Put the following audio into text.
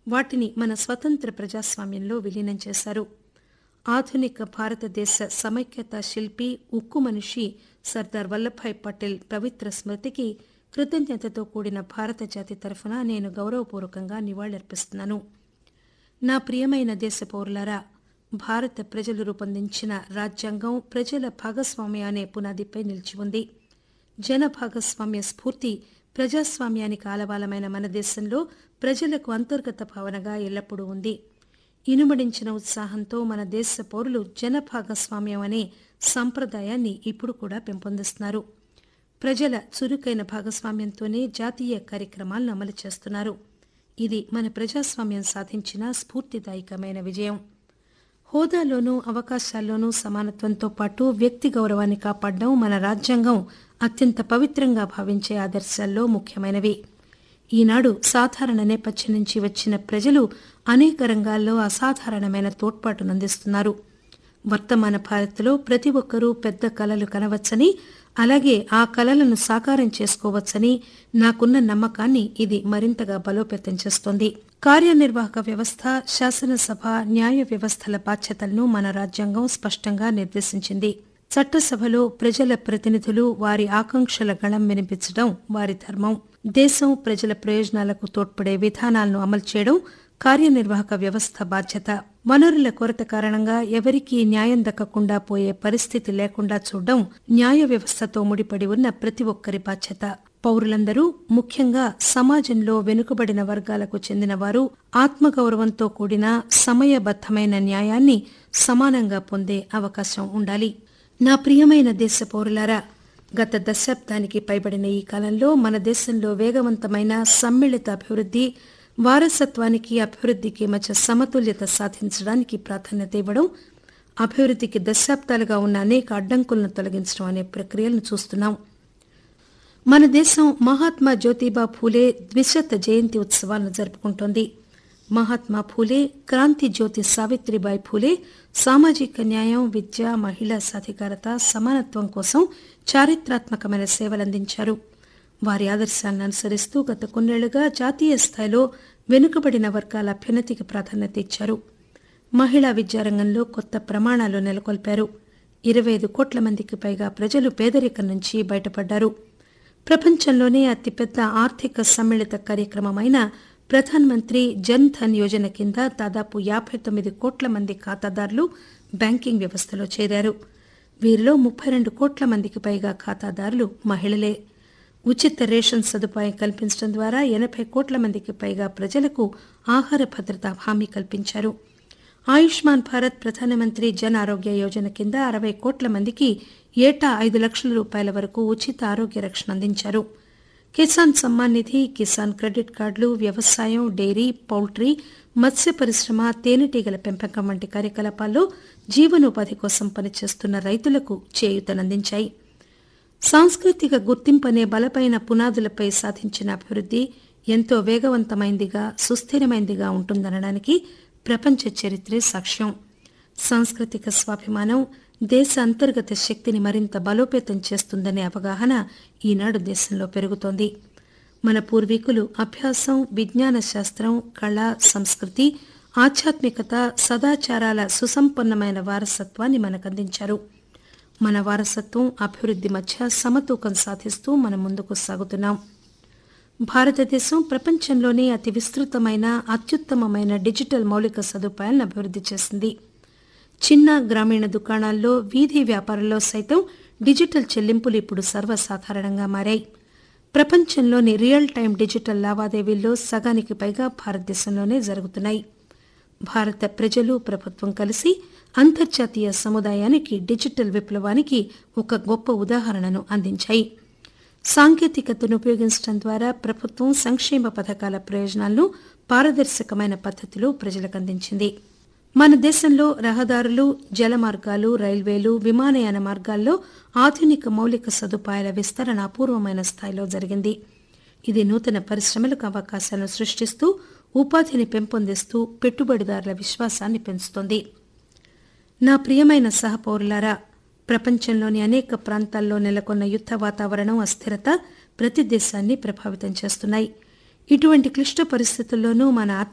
వాటిని మన స్వతంత్ర ప్రజాస్వామ్యంలో విలీనం చేశారు ఆధునిక భారతదేశ సమైక్యతా శిల్పి ఉక్కు మనిషి సర్దార్ వల్లభాయ్ పటేల్ పవిత్ర స్మృతికి కృతజ్ఞతతో కూడిన భారత జాతి తరఫున నేను గౌరవపూర్వకంగా నివాళులర్పిస్తున్నాను నా ప్రియమైన దేశ పౌరులారా భారత ప్రజలు రూపొందించిన రాజ్యాంగం ప్రజల భాగస్వామ్య అనే పునాదిపై నిలిచి ఉంది జన భాగస్వామ్య స్ఫూర్తి ప్రజాస్వామ్యానికి ఆలవాలమైన మన దేశంలో ప్రజలకు అంతర్గత భావనగా ఎల్లప్పుడూ ఉంది ఇనుమడించిన ఉత్సాహంతో మన దేశ పౌరులు జన భాగస్వామ్యం అనే సంప్రదాయాన్ని ఇప్పుడు కూడా పెంపొందిస్తున్నారు ప్రజల చురుకైన భాగస్వామ్యంతోనే జాతీయ కార్యక్రమాలను అమలు చేస్తున్నారు ఇది మన ప్రజాస్వామ్యం సాధించిన స్ఫూర్తిదాయకమైన విజయం హోదాలోనూ అవకాశాల్లోనూ సమానత్వంతో పాటు వ్యక్తి గౌరవాన్ని కాపాడడం మన రాజ్యాంగం అత్యంత పవిత్రంగా భావించే ఆదర్శాల్లో ముఖ్యమైనవి ఈనాడు సాధారణ నేపథ్యం నుంచి వచ్చిన ప్రజలు అనేక రంగాల్లో అసాధారణమైన తోడ్పాటును అందిస్తున్నారు వర్తమాన భారత్లో ప్రతి ఒక్కరూ పెద్ద కలలు కనవచ్చని అలాగే ఆ కలలను సాకారం చేసుకోవచ్చని నాకున్న నమ్మకాన్ని ఇది మరింతగా బలోపేతం చేస్తోంది కార్యనిర్వాహక వ్యవస్థ శాసనసభ న్యాయ వ్యవస్థల బాధ్యతలను మన రాజ్యాంగం స్పష్టంగా నిర్దేశించింది చట్టసభలో ప్రజల ప్రతినిధులు వారి ఆకాంక్షల గళం వినిపించడం వారి ధర్మం దేశం ప్రజల ప్రయోజనాలకు తోడ్పడే విధానాలను అమలు చేయడం కార్యనిర్వాహక వ్యవస్థ బాధ్యత వనరుల కొరత కారణంగా ఎవరికీ న్యాయం దక్కకుండా పోయే పరిస్థితి లేకుండా చూడడం న్యాయ వ్యవస్థతో ముడిపడి ఉన్న ప్రతి ఒక్కరి బాధ్యత పౌరులందరూ ముఖ్యంగా సమాజంలో వెనుకబడిన వర్గాలకు చెందిన వారు ఆత్మగౌరవంతో కూడిన సమయబద్దమైన న్యాయాన్ని సమానంగా పొందే అవకాశం ఉండాలి నా ప్రియమైన దేశ పౌరులారా గత దశాబ్దానికి పైబడిన ఈ కాలంలో మన దేశంలో వేగవంతమైన సమ్మిళిత అభివృద్ది వారసత్వానికి అభివృద్దికి మధ్య సమతుల్యత సాధించడానికి ప్రాధాన్యత ఇవ్వడం అభివృద్దికి దశాబ్దాలుగా ఉన్న అనేక అడ్డంకులను తొలగించడం అనే ప్రక్రియలను చూస్తున్నాం మన దేశం మహాత్మా జ్యోతిబా ఫూలే ద్విశత జయంతి ఉత్సవాలను జరుపుకుంటోంది మహాత్మా ఫూలే క్రాంతి జ్యోతి సావిత్రిబాయి ఫూలే సామాజిక న్యాయం విద్య మహిళా సాధికారత సమానత్వం కోసం చారిత్రాత్మకమైన సేవలందించారు వారి ఆదర్శాలను అనుసరిస్తూ గత కొన్నేళ్లుగా జాతీయ స్థాయిలో వెనుకబడిన వర్గాల అభ్యున్నతికి ప్రాధాన్యత ఇచ్చారు మహిళా విద్యారంగంలో కొత్త ప్రమాణాలు నెలకొల్పారు ఇరవై ఐదు కోట్ల మందికి పైగా ప్రజలు పేదరికం నుంచి బయటపడ్డారు ప్రపంచంలోనే అతిపెద్ద ఆర్థిక సమ్మిళిత కార్యక్రమమైన ప్రధాన్ మంత్రి జన్ ధన్ యోజన కింద దాదాపు యాబై తొమ్మిది కోట్ల మంది ఖాతాదారులు బ్యాంకింగ్ వ్యవస్థలో చేరారు వీరిలో ముప్పై రెండు కోట్ల మందికి పైగా ఖాతాదారులు మహిళలే ఉచిత రేషన్ సదుపాయం కల్పించడం ద్వారా ఎనభై కోట్ల మందికి పైగా ప్రజలకు ఆహార భద్రత హామీ కల్పించారు ఆయుష్మాన్ భారత్ ప్రధానమంత్రి జన్ ఆరోగ్య యోజన కింద అరవై కోట్ల మందికి ఏటా ఐదు లక్షల రూపాయల వరకు ఉచిత ఆరోగ్య రక్షణ అందించారు కిసాన్ సమ్మాన్ నిధి కిసాన్ క్రెడిట్ కార్డులు వ్యవసాయం డైరీ పౌల్ట్రీ మత్స్య పరిశ్రమ తేనెటీగల పెంపకం వంటి కార్యకలాపాల్లో జీవనోపాధి కోసం పనిచేస్తున్న రైతులకు చేయూతనందించాయి సాంస్కృతిక గుర్తింపు అనే బలపైన పునాదులపై సాధించిన అభివృద్ది ఎంతో వేగవంతమైందిగా సుస్థిరమైందిగా ఉంటుందనడానికి ప్రపంచ చరిత్రే సాక్ష్యం సాంస్కృతిక స్వాభిమానం దేశ అంతర్గత శక్తిని మరింత బలోపేతం చేస్తుందనే అవగాహన ఈనాడు దేశంలో పెరుగుతోంది మన పూర్వీకులు అభ్యాసం విజ్ఞాన శాస్త్రం కళ సంస్కృతి ఆధ్యాత్మికత సదాచారాల సుసంపన్నమైన వారసత్వాన్ని మనకందించారు మన వారసత్వం అభివృద్ది మధ్య సమతూకం సాధిస్తూ మనం ముందుకు సాగుతున్నాం భారతదేశం ప్రపంచంలోనే అతి విస్తృతమైన అత్యుత్తమమైన డిజిటల్ మౌలిక సదుపాయాలను అభివృద్ది చేసింది చిన్న గ్రామీణ దుకాణాల్లో వీధి వ్యాపారంలో సైతం డిజిటల్ చెల్లింపులు ఇప్పుడు సర్వసాధారణంగా మారాయి ప్రపంచంలోని రియల్ టైం డిజిటల్ లావాదేవీల్లో సగానికి పైగా భారతదేశంలోనే జరుగుతున్నాయి భారత ప్రజలు ప్రభుత్వం కలిసి అంతర్జాతీయ సముదాయానికి డిజిటల్ విప్లవానికి ఒక గొప్ప ఉదాహరణను అందించాయి సాంకేతికతను ఉపయోగించడం ద్వారా ప్రభుత్వం సంక్షేమ పథకాల ప్రయోజనాలను పారదర్శకమైన పద్దతిలో ప్రజలకు అందించింది మన దేశంలో రహదారులు జల మార్గాలు రైల్వేలు విమానయాన మార్గాల్లో ఆధునిక మౌలిక సదుపాయాల విస్తరణ అపూర్వమైన స్థాయిలో జరిగింది ఇది నూతన పరిశ్రమలకు అవకాశాలను సృష్టిస్తూ ఉపాధిని పెంపొందిస్తూ పెట్టుబడిదారుల విశ్వాసాన్ని పెంచుతోంది నా ప్రియమైన సహపౌరులారా ప్రపంచంలోని అనేక ప్రాంతాల్లో నెలకొన్న యుద్ద వాతావరణం అస్థిరత ప్రతి దేశాన్ని ప్రభావితం చేస్తున్నాయి ఇటువంటి క్లిష్ట పరిస్థితుల్లోనూ మన